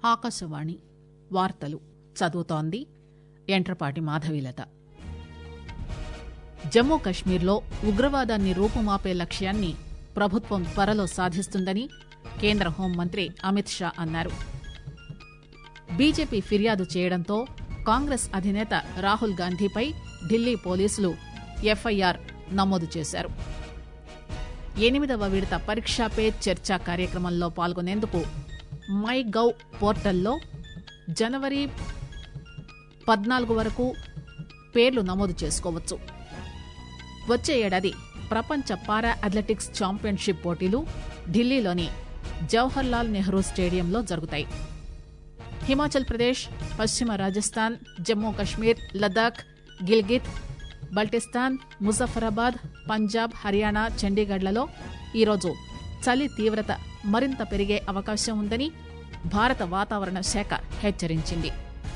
ఆకాశవాణి వార్తలు చదువుతోంది ఎంట్రపాటి మాధవీలత జమ్మూ కశ్మీర్లో ఉగ్రవాదాన్ని రూపుమాపే లక్ష్యాన్ని ప్రభుత్వం త్వరలో సాధిస్తుందని కేంద్ర హోంమంత్రి అమిత్ షా అన్నారు బీజేపీ ఫిర్యాదు చేయడంతో కాంగ్రెస్ అధినేత రాహుల్ గాంధీపై ఢిల్లీ పోలీసులు ఎఫ్ఐఆర్ నమోదు చేశారు ఎనిమిదవ విడత పరీక్షా పే చర్చ కార్యక్రమంలో పాల్గొనేందుకు మై గవ్ పోర్టల్లో జనవరి పద్నాలుగు వరకు పేర్లు నమోదు చేసుకోవచ్చు వచ్చే ఏడాది ప్రపంచ పారా అథ్లెటిక్స్ ఛాంపియన్షిప్ పోటీలు ఢిల్లీలోని జవహర్లాల్ నెహ్రూ స్టేడియంలో జరుగుతాయి హిమాచల్ ప్రదేశ్ పశ్చిమ రాజస్థాన్ జమ్మూ కశ్మీర్ లదాఖ్ గిల్గిత్ బల్టిస్తాన్ ముజఫరాబాద్ పంజాబ్ హర్యానా చండీగఢ్లలో ఈరోజు చలి తీవ్రత మరింత పెరిగే అవకాశం ఉందని భారత వాతావరణ శాఖ హెచ్చరించింది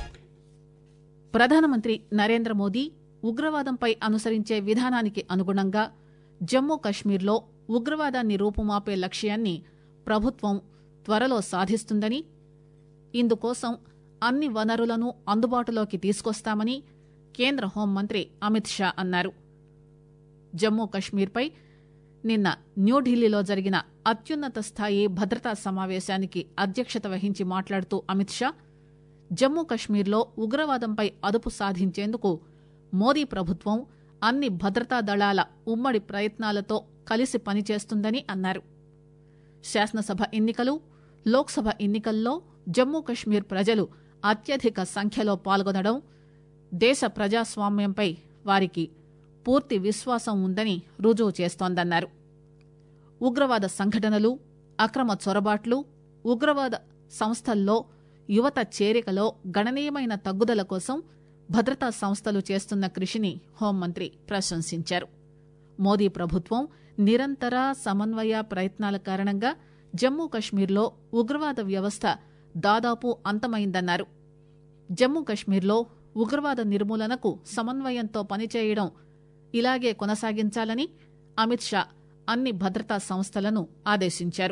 ప్రధానమంత్రి నరేంద్ర మోదీ ఉగ్రవాదంపై అనుసరించే విధానానికి అనుగుణంగా జమ్మూ కశ్మీర్లో ఉగ్రవాదాన్ని రూపుమాపే లక్ష్యాన్ని ప్రభుత్వం త్వరలో సాధిస్తుందని ఇందుకోసం అన్ని వనరులను అందుబాటులోకి తీసుకొస్తామని కేంద్ర హోంమంత్రి అమిత్ షా అన్నారు జమ్మూ కశ్మీర్పై నిన్న న్యూఢిల్లీలో జరిగిన అత్యున్నత స్థాయి భద్రతా సమావేశానికి అధ్యక్షత వహించి మాట్లాడుతూ అమిత్ షా జమ్మూ కశ్మీర్లో ఉగ్రవాదంపై అదుపు సాధించేందుకు మోదీ ప్రభుత్వం అన్ని భద్రతా దళాల ఉమ్మడి ప్రయత్నాలతో కలిసి పనిచేస్తుందని అన్నారు శాసనసభ ఎన్నికలు లోక్సభ ఎన్నికల్లో జమ్మూ కశ్మీర్ ప్రజలు అత్యధిక సంఖ్యలో పాల్గొనడం దేశ ప్రజాస్వామ్యంపై వారికి పూర్తి విశ్వాసం ఉందని రుజువు చేస్తోందన్నారు ఉగ్రవాద సంఘటనలు అక్రమ చొరబాట్లు ఉగ్రవాద సంస్థల్లో యువత చేరికలో గణనీయమైన తగ్గుదల కోసం భద్రతా సంస్థలు చేస్తున్న కృషిని హోంమంత్రి ప్రశంసించారు మోదీ ప్రభుత్వం నిరంతర సమన్వయ ప్రయత్నాల కారణంగా జమ్మూ కశ్మీర్లో ఉగ్రవాద వ్యవస్థ దాదాపు అంతమైందన్నారు జమ్మూ కశ్మీర్లో ఉగ్రవాద నిర్మూలనకు సమన్వయంతో పనిచేయడం ఇలాగే కొనసాగించాలని అమిత్ షా అన్ని భద్రతా సంస్థలను ఆదేశించారు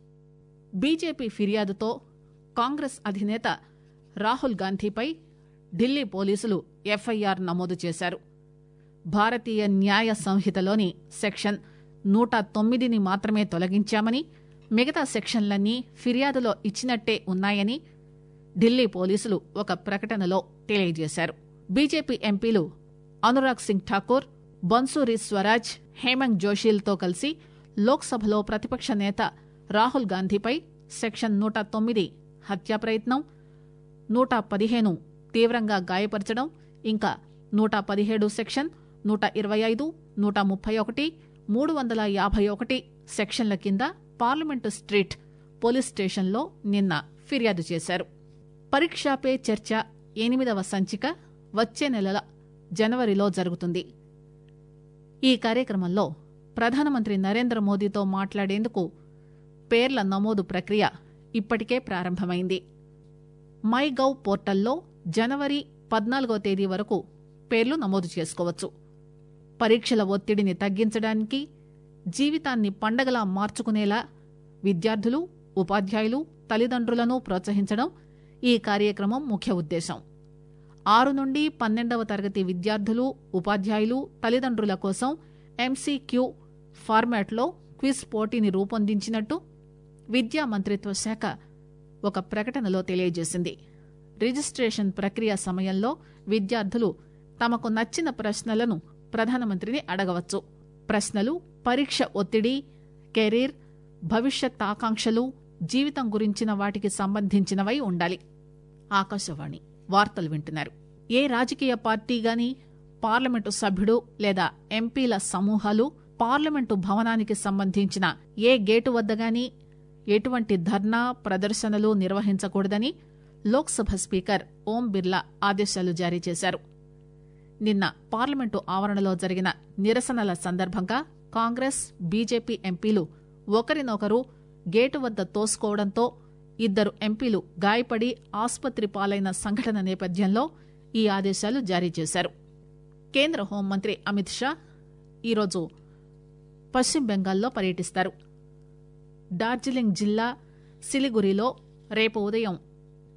బీజేపీ ఫిర్యాదుతో కాంగ్రెస్ అధినేత రాహుల్ గాంధీపై ఢిల్లీ పోలీసులు ఎఫ్ఐఆర్ నమోదు చేశారు భారతీయ న్యాయ సంహితలోని సెక్షన్ నూట తొమ్మిదిని మాత్రమే తొలగించామని మిగతా సెక్షన్లన్నీ ఫిర్యాదులో ఇచ్చినట్టే ఉన్నాయని ఢిల్లీ పోలీసులు ఒక ప్రకటనలో తెలియజేశారు బీజేపీ ఎంపీలు అనురాగ్ సింగ్ ఠాకూర్ బన్సూరి స్వరాజ్ హేమంత్ జోషిల్తో కలిసి లోక్సభలో ప్రతిపక్ష నేత రాహుల్ గాంధీపై సెక్షన్ నూట తొమ్మిది హత్యా ప్రయత్నం నూట పదిహేను తీవ్రంగా గాయపరచడం ఇంకా నూట పదిహేడు సెక్షన్ నూట ఇరవై ఐదు నూట ముప్పై ఒకటి మూడు వందల యాభై ఒకటి సెక్షన్ల కింద పార్లమెంటు స్ట్రీట్ పోలీస్ స్టేషన్లో నిన్న ఫిర్యాదు చేశారు పరీక్షా పే చర్చ ఎనిమిదవ సంచిక వచ్చే నెల జనవరిలో జరుగుతుంది ఈ కార్యక్రమంలో ప్రధానమంత్రి నరేంద్ర మోదీతో మాట్లాడేందుకు పేర్ల నమోదు ప్రక్రియ ఇప్పటికే ప్రారంభమైంది మై గవ్ పోర్టల్లో జనవరి పద్నాలుగో తేదీ వరకు పేర్లు నమోదు చేసుకోవచ్చు పరీక్షల ఒత్తిడిని తగ్గించడానికి జీవితాన్ని పండగలా మార్చుకునేలా విద్యార్థులు ఉపాధ్యాయులు తల్లిదండ్రులను ప్రోత్సహించడం ఈ కార్యక్రమం ముఖ్య ఉద్దేశం ఆరు నుండి పన్నెండవ తరగతి విద్యార్థులు ఉపాధ్యాయులు తల్లిదండ్రుల కోసం ఎంసీక్యూ ఫార్మాట్లో క్విజ్ పోటీని రూపొందించినట్టు విద్యా మంత్రిత్వ శాఖ ఒక ప్రకటనలో తెలియజేసింది రిజిస్ట్రేషన్ ప్రక్రియ సమయంలో విద్యార్థులు తమకు నచ్చిన ప్రశ్నలను ప్రధానమంత్రిని అడగవచ్చు ప్రశ్నలు పరీక్ష ఒత్తిడి కెరీర్ భవిష్యత్ ఆకాంక్షలు జీవితం గురించిన వాటికి సంబంధించినవై ఉండాలి ఆకాశవాణి వార్తలు వింటున్నారు ఏ రాజకీయ పార్టీ గాని పార్లమెంటు సభ్యుడు లేదా ఎంపీల సమూహాలు పార్లమెంటు భవనానికి సంబంధించిన ఏ గేటు వద్ద గాని ఎటువంటి ధర్నా ప్రదర్శనలు నిర్వహించకూడదని లోక్సభ స్పీకర్ ఓం బిర్లా ఆదేశాలు జారీ చేశారు నిన్న పార్లమెంటు ఆవరణలో జరిగిన నిరసనల సందర్భంగా కాంగ్రెస్ బీజేపీ ఎంపీలు ఒకరినొకరు గేటు వద్ద తోసుకోవడంతో ఇద్దరు ఎంపీలు గాయపడి ఆసుపత్రి పాలైన సంఘటన నేపథ్యంలో ఈ ఆదేశాలు జారీ చేశారు కేంద్ర హోంమంత్రి అమిత్ షా ఈరోజు పశ్చిమ బెంగాల్లో పర్యటిస్తారు డార్జిలింగ్ జిల్లా సిలిగురిలో రేపు ఉదయం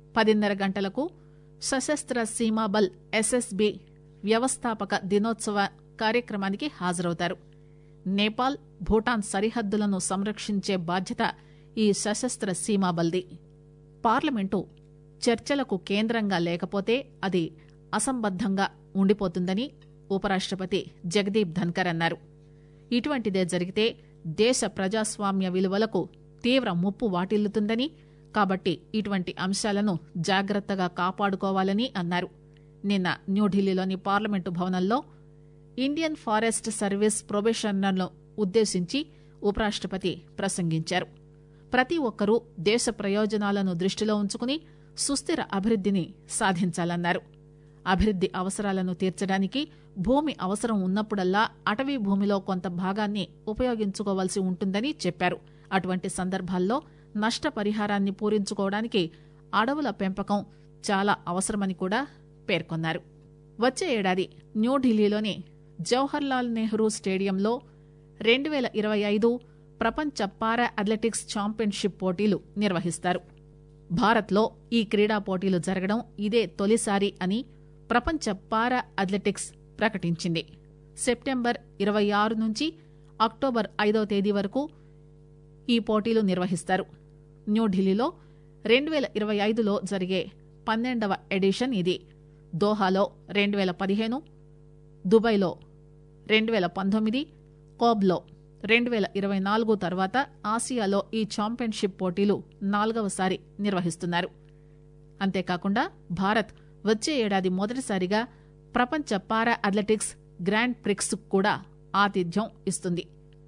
పదిన్నర గంటలకు సశస్త్ర సీమాబల్ ఎస్ఎస్బి వ్యవస్థాపక దినోత్సవ కార్యక్రమానికి హాజరవుతారు నేపాల్ భూటాన్ సరిహద్దులను సంరక్షించే బాధ్యత ఈ సశస్త్ర సీమాబల్ది పార్లమెంటు చర్చలకు కేంద్రంగా లేకపోతే అది అసంబద్దంగా ఉండిపోతుందని ఉపరాష్టపతి జగదీప్ ధన్కర్ అన్నారు ఇటువంటిదే జరిగితే దేశ ప్రజాస్వామ్య విలువలకు తీవ్ర ముప్పు వాటిల్లుతుందని కాబట్టి ఇటువంటి అంశాలను జాగ్రత్తగా కాపాడుకోవాలని అన్నారు నిన్న న్యూఢిల్లీలోని పార్లమెంటు భవనంలో ఇండియన్ ఫారెస్ట్ సర్వీస్ ప్రొబేషనర్ను ఉద్దేశించి ఉపరాష్టపతి ప్రసంగించారు ప్రతి ఒక్కరూ దేశ ప్రయోజనాలను దృష్టిలో ఉంచుకుని సుస్థిర అభివృద్దిని సాధించాలన్నారు అభివృద్ది అవసరాలను తీర్చడానికి భూమి అవసరం ఉన్నప్పుడల్లా అటవీ భూమిలో కొంత భాగాన్ని ఉపయోగించుకోవాల్సి ఉంటుందని చెప్పారు అటువంటి సందర్భాల్లో నష్టపరిహారాన్ని పూరించుకోవడానికి అడవుల పెంపకం చాలా అవసరమని కూడా పేర్కొన్నారు వచ్చే ఏడాది న్యూఢిల్లీలోని జవహర్లాల్ నెహ్రూ స్టేడియంలో రెండు వేల ఇరవై ఐదు ప్రపంచ పారా అథ్లెటిక్స్ ఛాంపియన్షిప్ పోటీలు నిర్వహిస్తారు భారత్లో ఈ క్రీడా పోటీలు జరగడం ఇదే తొలిసారి అని ప్రపంచ పారా అథ్లెటిక్స్ ప్రకటించింది సెప్టెంబర్ ఇరవై ఆరు నుంచి అక్టోబర్ ఐదో తేదీ వరకు ఈ పోటీలు నిర్వహిస్తారు న్యూఢిల్లీలో రెండు వేల ఇరవై ఐదులో జరిగే పన్నెండవ ఎడిషన్ ఇది దోహాలో రెండు వేల పదిహేను దుబాయ్లో రెండు వేల పంతొమ్మిది కోబ్లో రెండు వేల ఇరవై నాలుగు తర్వాత ఆసియాలో ఈ ఛాంపియన్షిప్ పోటీలు నాలుగవసారి నిర్వహిస్తున్నారు అంతేకాకుండా భారత్ వచ్చే ఏడాది మొదటిసారిగా ప్రపంచ పారా అథ్లెటిక్స్ గ్రాండ్ ప్రిక్స్ కూడా ఆతిథ్యం ఇస్తుంది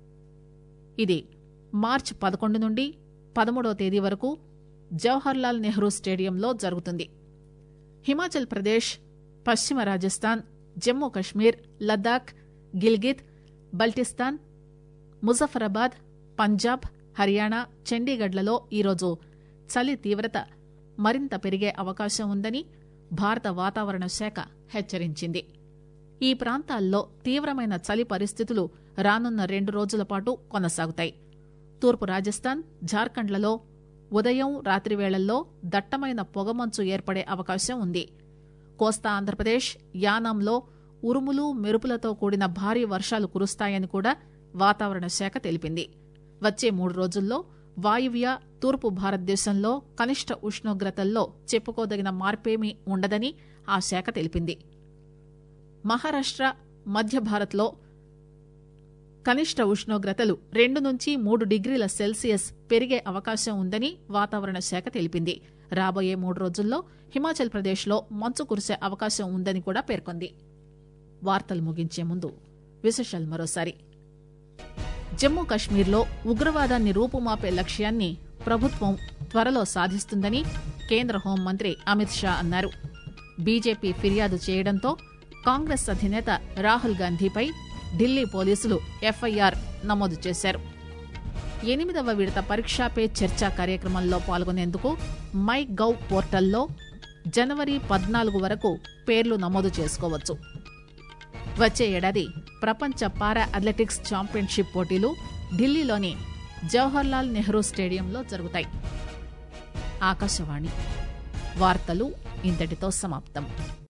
ఇది మార్చి పదకొండు నుండి పదమూడవ తేదీ వరకు జవహర్లాల్ నెహ్రూ స్టేడియంలో జరుగుతుంది హిమాచల్ ప్రదేశ్ పశ్చిమ రాజస్థాన్ జమ్మూ కశ్మీర్ లద్దాఖ్ గిల్గిత్ బల్టిస్తాన్ ముజఫరాబాద్ పంజాబ్ హర్యానా చండీగఢ్లలో ఈరోజు చలి తీవ్రత మరింత పెరిగే అవకాశం ఉందని భారత వాతావరణ శాఖ హెచ్చరించింది ఈ ప్రాంతాల్లో తీవ్రమైన చలి పరిస్థితులు రానున్న రెండు రోజుల పాటు కొనసాగుతాయి తూర్పు రాజస్థాన్ జార్ఖండ్లలో ఉదయం రాత్రి వేళల్లో దట్టమైన పొగమంచు ఏర్పడే అవకాశం ఉంది కోస్తా ఆంధ్రప్రదేశ్ యానాంలో ఉరుములు మెరుపులతో కూడిన భారీ వర్షాలు కురుస్తాయని కూడా వాతావరణ శాఖ తెలిపింది వచ్చే మూడు రోజుల్లో వాయువ్య తూర్పు భారతదేశంలో కనిష్ట ఉష్ణోగ్రతల్లో చెప్పుకోదగిన మార్పేమీ ఉండదని ఆ శాఖ తెలిపింది మహారాష్ట్ర మధ్య భారత్లో కనిష్ట ఉష్ణోగ్రతలు రెండు నుంచి మూడు డిగ్రీల సెల్సియస్ పెరిగే అవకాశం ఉందని వాతావరణ శాఖ తెలిపింది రాబోయే మూడు రోజుల్లో హిమాచల్ ప్రదేశ్లో మంచు కురిసే అవకాశం ఉందని కూడా పేర్కొంది వార్తలు ముగించే ముందు విశేషాలు మరోసారి జమ్మూ కశ్మీర్లో ఉగ్రవాదాన్ని రూపుమాపే లక్ష్యాన్ని ప్రభుత్వం త్వరలో సాధిస్తుందని కేంద్ర హోంమంత్రి అమిత్ షా అన్నారు బీజేపీ ఫిర్యాదు చేయడంతో కాంగ్రెస్ అధినేత రాహుల్ గాంధీపై ఢిల్లీ పోలీసులు ఎఫ్ఐఆర్ నమోదు చేశారు ఎనిమిదవ విడత పరీక్షా పే చర్చా కార్యక్రమంలో పాల్గొనేందుకు మై గవ్ పోర్టల్లో జనవరి పద్నాలుగు వరకు పేర్లు నమోదు చేసుకోవచ్చు వచ్చే ఏడాది ప్రపంచ పారా అథ్లెటిక్స్ ఛాంపియన్షిప్ పోటీలు ఢిల్లీలోని జవహర్లాల్ నెహ్రూ స్టేడియంలో జరుగుతాయి ఆకాశవాణి వార్తలు ఇంతటితో సమాప్తం